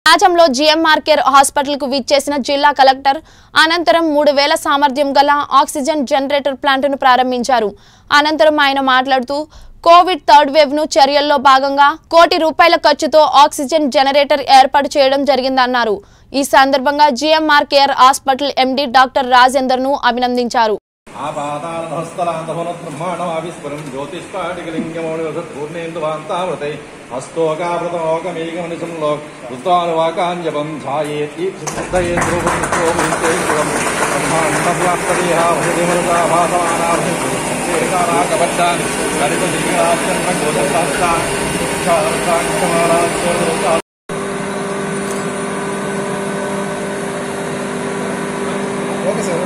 రాజంలో GMR care hospital కు విచ్చేసిన జిల్లా కలెక్టర్ అనంతరం మూడు వేల సామర్థ్యం గల ఆక్సిజన్ జనరేటర్ ప్లాంటును ప్రారంభించారు అనంతరం ఆయన మాట్లాడుతూ కోవిడ్ థర్డ్ వేవ్ ను చర్యల్లో భాగంగా కోటి రూపాయల ఖర్చుతో ఆక్సిజన్ జనరేటర్ ఏర్పాటు చేయడం జరిగిందన్నారు ఈ సందర్భంగా GMR care hospital MD doctor Rajender ను అభినందించారు ఆపాతానహస్తలాంతపునబ్రహ్మాణమావిస్ఫురం జ్యోతిష్పాటికలింగమౌళివసత్పూర్ణేందువాంతావృతై హస్తోకావృతమోకమేకమనిశంలో ఉత్తానువాకాంజపం ఛాయేతి సిద్ధయేంద్రోపం బ్రహ్మాండవ్యాప్తదేహాభృతిమరుతాభాసమానాభృతారాకపక్షాన్ని హరితదివ్యాచరణ ఓకే సార్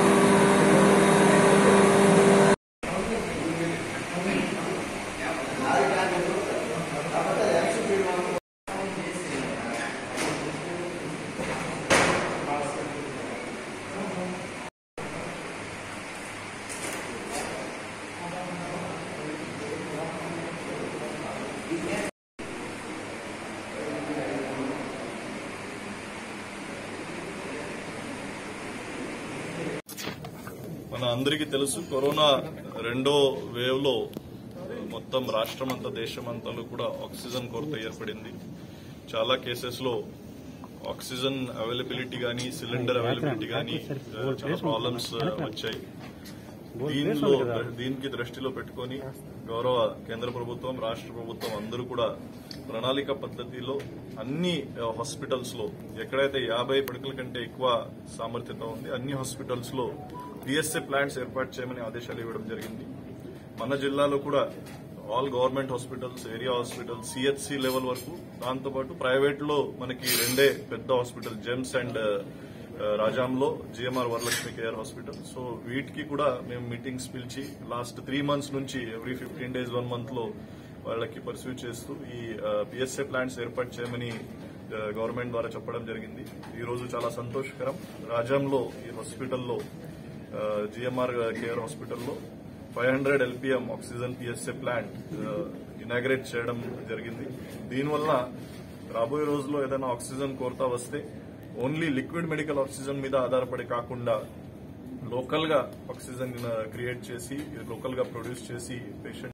మన అందరికీ తెలుసు కరోనా రెండో వేవ్ లో మొత్తం రాష్ట్రమంతా దేశమంతా కూడా ఆక్సిజన్ కొరత ఏర్పడింది చాలా కేసెస్ లో ఆక్సిజన్ అవైలబిలిటీ గానీ సిలిండర్ అవైలబిలిటీ గానీ చాలా ప్రాబ్లమ్స్ వచ్చాయి దీనిలో దీనికి దృష్టిలో పెట్టుకొని గౌరవ కేంద్ర ప్రభుత్వం రాష్ట్ర ప్రభుత్వం అందరూ కూడా ప్రణాళిక పద్ధతిలో అన్ని హాస్పిటల్స్ లో ఎక్కడైతే యాభై పడకల కంటే ఎక్కువ సామర్థ్యత ఉంది అన్ని హాస్పిటల్స్ లో పిఎస్ఏ ప్లాంట్స్ ఏర్పాటు చేయమని ఆదేశాలు ఇవ్వడం జరిగింది మన జిల్లాలో కూడా all government hospitals area hospitals CHC level వరకు దాంతోపాటు ప్రైవేట్ లో మనకి రెండే పెద్ద హాస్పిటల్ జెమ్స్ అండ్ రాజాంలో GMR Varalakshmi care hospital so వీటికి కూడా మేము మీటింగ్స్ పిలిచి లాస్ట్ త్రీ మంత్స్ నుంచి every fifteen days one month లో వాళ్ళకి పర్సూ చేస్తూ ఈ పిఎస్ఏ ప్లాంట్స్ ఏర్పాటు చేయమని గవర్నమెంట్ ద్వారా చెప్పడం జరిగింది ఈ రోజు చాలా సంతోషకరం రాజాంలో ఈ హాస్పిటల్లో జిఎంఆర్ కేర్ హాస్పిటల్లో five hundred LPM oxygen PSA plant inaugurate చేయడం జరిగింది దీనివల్ల రాబోయే రోజుల్లో ఏదైనా ఆక్సిజన్ కొరత వస్తే ఓన్లీ లిక్విడ్ మెడికల్ ఆక్సిజన్ మీద ఆధారపడి కాకుండా లోకల్ గా ఆక్సిజన్ క్రియేట్ చేసి లోకల్ గా ప్రొడ్యూస్ చేసి పేషెంట్